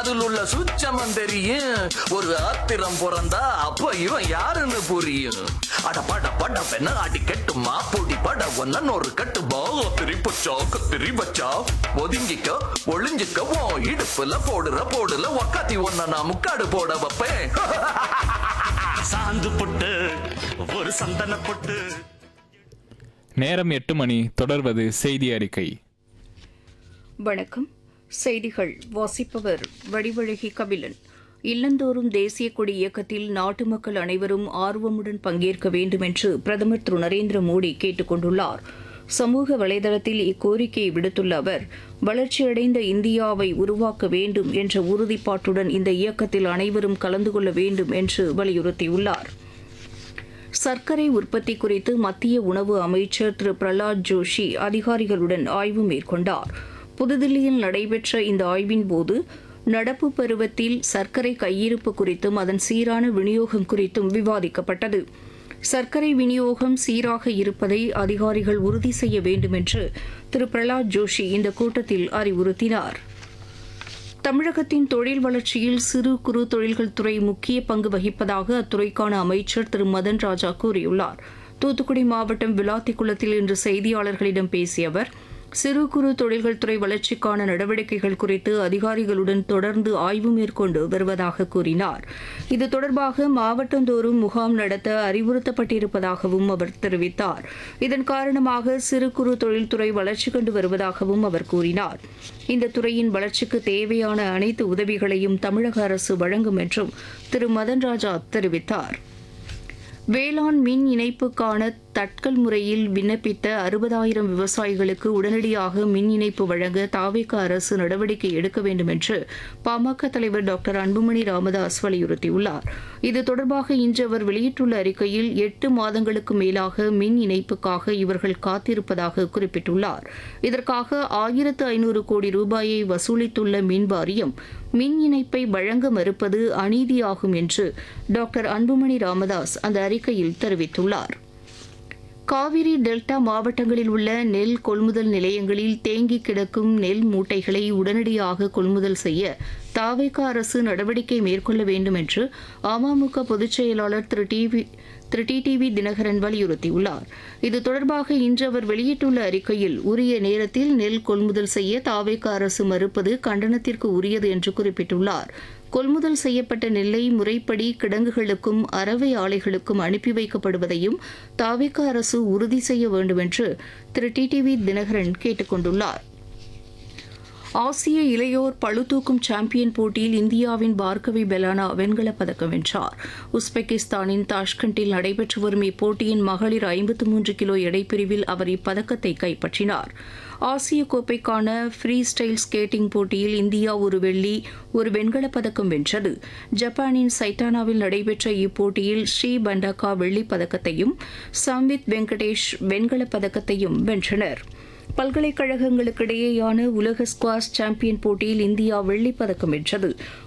அதில் உள்ள சூட்சமம் தெரியும் ஒரு ஆத்திரம் பிறந்தா அப்ப இவன் யாருன்னு புரியும் அட பட பட பெண்ண அடி கட்டுமா பொடி பட ஒன்ன ஒரு கட்டுமா திரி பச்சா கத்திரி பச்சா ஒதுங்கிக்க ஒளிஞ்சிக்க உன் இடுப்புல போடுற போடுல ஒக்காத்தி ஒன்ன நான் முக்காடு போட வைப்பேன் சாந்து பொட்டு ஒரு சந்தன பொட்டு நேரம் எட்டு மணி தொடர்வது செய்தி அறிக்கை வணக்கம் செய்திகள் வாசிப்பவர் வடிவழகி கபிலன் இல்லந்தோறும் தேசிய கொடி இயக்கத்தில் நாட்டு மக்கள் அனைவரும் ஆர்வமுடன் பங்கேற்க வேண்டும் என்று பிரதமர் திரு நரேந்திர மோடி கேட்டுக் கொண்டுள்ளார் சமூக வலைதளத்தில் இக்கோரிக்கையை விடுத்துள்ள அவர் வளர்ச்சியடைந்த இந்தியாவை உருவாக்க வேண்டும் என்ற உறுதிப்பாட்டுடன் இந்த இயக்கத்தில் அனைவரும் கலந்து கொள்ள வேண்டும் என்று வலியுறுத்தியுள்ளார் சர்க்கரை உற்பத்தி குறித்து மத்திய உணவு அமைச்சர் திரு பிரலாத் ஜோஷி அதிகாரிகளுடன் ஆய்வு மேற்கொண்டார் புதுதில்லியில் நடைபெற்ற இந்த ஆய்வின் போது நடப்பு பருவத்தில் சர்க்கரை கையிருப்பு குறித்தும் அதன் சீரான விநியோகம் குறித்தும் விவாதிக்கப்பட்டது சர்க்கரை விநியோகம் சீராக இருப்பதை அதிகாரிகள் உறுதி செய்ய வேண்டும் என்று திரு பிரலாத் ஜோஷி இந்த கூட்டத்தில் அறிவுறுத்தினார் தமிழகத்தின் தொழில் வளர்ச்சியில் சிறு குறு தொழில்கள் துறை முக்கிய பங்கு வகிப்பதாக அத்துறைக்கான அமைச்சர் திரு மதன் ராஜா கூறியுள்ளார் தூத்துக்குடி மாவட்டம் விளாத்திக்குளத்தில் இன்று செய்தியாளர்களிடம் பேசிய அவர் சிறு குறு தொழில்கள் துறை வளர்ச்சிக்கான நடவடிக்கைகள் குறித்து அதிகாரிகளுடன் தொடர்ந்து ஆய்வு மேற்கொண்டு வருவதாக கூறினார் இது தொடர்பாக மாவட்டந்தோறும் முகாம் நடத்த அறிவுறுத்தப்பட்டிருப்பதாகவும் அவர் தெரிவித்தார் இதன் காரணமாக சிறு குறு தொழில்துறை வளர்ச்சி கண்டு வருவதாகவும் அவர் கூறினார் இந்த துறையின் வளர்ச்சிக்கு தேவையான அனைத்து உதவிகளையும் தமிழக அரசு வழங்கும் என்றும் திரு மதன் ராஜா தெரிவித்தார் வேளாண் மின் இணைப்புக்கான தட்கல் முறையில் விண்ணப்பித்த அறுபதாயிரம் விவசாயிகளுக்கு உடனடியாக மின் இணைப்பு வழங்க தாவேக அரசு நடவடிக்கை எடுக்க வேண்டும் என்று பாமக தலைவர் டாக்டர் அன்புமணி ராமதாஸ் வலியுறுத்தியுள்ளார் இது தொடர்பாக இன்று அவர் வெளியிட்டுள்ள அறிக்கையில் எட்டு மாதங்களுக்கு மேலாக மின் இணைப்புக்காக இவர்கள் காத்திருப்பதாக குறிப்பிட்டுள்ளார் இதற்காக ஆயிரத்து ஐநூறு கோடி ரூபாயை வசூலித்துள்ள மின் வாரியம் மின் இணைப்பை வழங்க மறுப்பது அநீதியாகும் என்று டாக்டர் அன்புமணி ராமதாஸ் அந்த அறிக்கையில் தெரிவித்துள்ளார் காவிரி டெல்டா மாவட்டங்களில் உள்ள நெல் கொள்முதல் நிலையங்களில் தேங்கி கிடக்கும் நெல் மூட்டைகளை உடனடியாக கொள்முதல் செய்ய தாவேக அரசு நடவடிக்கை மேற்கொள்ள வேண்டும் என்று அமமுக பொதுச் செயலாளர் திரு டிவி திரு டிடிவி தினகரன் வலியுறுத்தியுள்ளார் இது தொடர்பாக இன்று அவர் வெளியிட்டுள்ள அறிக்கையில் உரிய நேரத்தில் நெல் கொள்முதல் செய்ய தாவேக அரசு மறுப்பது கண்டனத்திற்கு உரியது என்று குறிப்பிட்டுள்ளார் கொள்முதல் செய்யப்பட்ட நெல்லை முறைப்படி கிடங்குகளுக்கும் அரவை ஆலைகளுக்கும் அனுப்பி வைக்கப்படுவதையும் தாவேக அரசு உறுதி செய்ய வேண்டும் என்று திரு டிடிவி தினகரன் கேட்டுக் கொண்டுள்ளார் ஆசிய இளையோர் பளுதூக்கும் சாம்பியன் போட்டியில் இந்தியாவின் பார்கவி பெலானா வெண்கலப் பதக்கம் வென்றார் உஸ்பெகிஸ்தானின் தாஷ்கண்டில் நடைபெற்று வரும் இப்போட்டியின் மகளிர் ஐம்பத்து மூன்று கிலோ எடைப்பிரிவில் அவர் இப்பதக்கத்தை கைப்பற்றினார் ஆசிய கோப்பைக்கான ஃப்ரீ ஸ்டைல் ஸ்கேட்டிங் போட்டியில் இந்தியா ஒரு வெள்ளி ஒரு வெண்கலப் பதக்கம் வென்றது ஜப்பானின் சைட்டானாவில் நடைபெற்ற இப்போட்டியில் ஸ்ரீ பண்டாக்கா வெள்ளிப் பதக்கத்தையும் சம்வித் வெங்கடேஷ் வெண்கலப் பதக்கத்தையும் வென்றனர் பல்கலைக்கழகங்களுக்கிடையேயான உலக ஸ்குவாஷ் சாம்பியன் போட்டியில் இந்தியா வெள்ளிப் பதக்கம் வென்றது